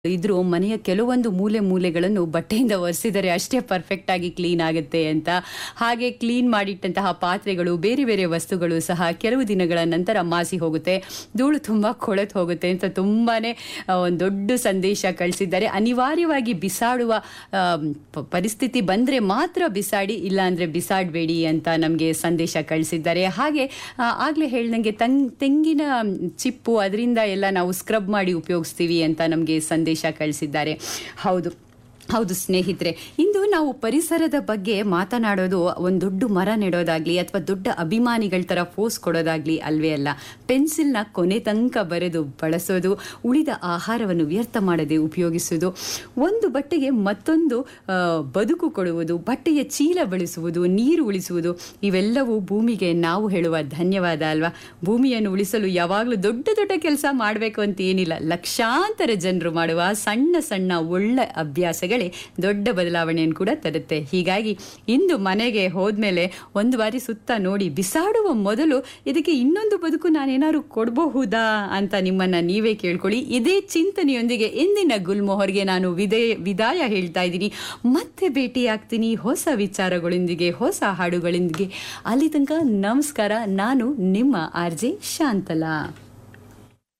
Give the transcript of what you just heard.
ಇದ್ರೂ ಮನೆಯ ಕೆಲವೊಂದು ಮೂಲೆ ಮೂಲೆಗಳನ್ನು ಬಟ್ಟೆಯಿಂದ ಒರೆಸಿದರೆ ಅಷ್ಟೇ ಪರ್ಫೆಕ್ಟ್ ಆಗಿ ಕ್ಲೀನ್ ಆಗುತ್ತೆ ಅಂತ ಹಾಗೆ ಕ್ಲೀನ್ ಮಾಡಿಟ್ಟಂತಹ ಪಾತ್ರೆಗಳು ಬೇರೆ ಬೇರೆ ವಸ್ತುಗಳು ಸಹ ಕೆಲವು ದಿನಗಳ ನಂತರ ಮಾಸಿ ಹೋಗುತ್ತೆ ಧೂಳು ತುಂಬ ಕೊಳೆತು ಹೋಗುತ್ತೆ ಅಂತ ತುಂಬಾನೇ ಆ, ಒಂದು ದೊಡ್ಡ ಸಂದೇಶ ಕಳಿಸಿದ್ದಾರೆ ಅನಿವಾರ್ಯವಾಗಿ ಬಿಸಾಡುವ ಆ, ಪ- ಪರಿಸ್ಥಿತಿ ಬಂದರೆ ಮಾತ್ರ ಬಿಸಾಡಿ ಇಲ್ಲ ಅಂದರೆ ಬಿಸಾಡಬೇಡಿ ಅಂತ ನಮಗೆ ಸಂದೇಶ ಕಳಿಸಿದ್ದಾರೆ ಹಾಗೆ ಆ, ಆಗ್ಲೇ ಹೇಳ್ದಂಗೆ ತಂಗ್ ತೆಂಗಿನ ಚಿಪ್ಪು ಅದರಿಂದ ಎಲ್ಲ ನಾವು ಸ್ಕ್ರಬ್ ಮಾಡಿ ಉಪಯೋಗಿಸ್ತೀವಿ ಅಂತ ನಮಗೆ ಸಂದೇಶ ಕಳಿಸಿದ್ದಾರೆ ಹೌದು ಹೌದು ಸ್ನೇಹಿತರೆ ಇಂದು ನಾವು ಪರಿಸರದ ಬಗ್ಗೆ ಮಾತನಾಡೋದು ಒಂದು ದೊಡ್ಡ ಮರ ನೆಡೋದಾಗ್ಲಿ ಅಥವಾ ದೊಡ್ಡ ಅಭಿಮಾನಿಗಳ ಥರ ಫೋಸ್ ಕೊಡೋದಾಗ್ಲಿ ಅಲ್ವೇ ಅಲ್ಲ ಪೆನ್ಸಿಲ್ನ ಕೊನೆ ತನಕ ಬರೆದು ಬಳಸೋದು ಉಳಿದ ಆಹಾರವನ್ನು ವ್ಯರ್ಥ ಮಾಡದೆ ಉಪಯೋಗಿಸೋದು ಒಂದು ಬಟ್ಟೆಗೆ ಮತ್ತೊಂದು ಆ, ಬದುಕು ಕೊಡುವುದು ಬಟ್ಟೆಯ ಚೀಲ ಬಳಸುವುದು ನೀರು ಉಳಿಸುವುದು ಇವೆಲ್ಲವೂ ಭೂಮಿಗೆ ನಾವು ಹೇಳುವ ಧನ್ಯವಾದ ಅಲ್ವಾ ಭೂಮಿಯನ್ನು ಉಳಿಸಲು ಯಾವಾಗಲೂ ದೊಡ್ಡ ದೊಡ್ಡ ಕೆಲಸ ಮಾಡಬೇಕು ಅಂತ ಏನಿಲ್ಲ ಲಕ್ಷಾಂತರ ಜನರು ಮಾಡುವ ಸಣ್ಣ ಸಣ್ಣ ಒಳ್ಳೆ ಅಭ್ಯಾಸಗಳೇ ದೊಡ್ಡ ಬದಲಾವಣೆಯನ್ನು ಕೂಡ ತರುತ್ತೆ ಹೀಗಾಗಿ ಇಂದು ಮನೆಗೆ ಹೋದ್ಮೇಲೆ ಒಂದು ಬಾರಿ ಸುತ್ತ ನೋಡಿ ಬಿಸಾಡುವ ಮೊದಲು ಇದಕ್ಕೆ ಇನ್ನೊಂದು ಬದುಕು ನಾನೇನಾದ್ರು ಕೊಡಬಹುದಾ ಅಂತ ನಿಮ್ಮನ್ನ ನೀವೇ ಕೇಳ್ಕೊಳ್ಳಿ ಇದೇ ಚಿಂತನೆಯೊಂದಿಗೆ ಇಂದಿನ ಗುಲ್ಮೊಹರ್ಗೆ ನಾನು ವಿದಯ ವಿದಾಯ ಹೇಳ್ತಾ ಇದ್ದೀನಿ ಮತ್ತೆ ಭೇಟಿಯಾಗ್ತೀನಿ ಹೊಸ ವಿಚಾರಗಳೊಂದಿಗೆ ಹೊಸ ಹಾಡುಗಳೊಂದಿಗೆ ಅಲ್ಲಿ ತನಕ ನಮಸ್ಕಾರ ನಾನು ನಿಮ್ಮ ಆರ್ ಜೆ ಶಾಂತಲಾ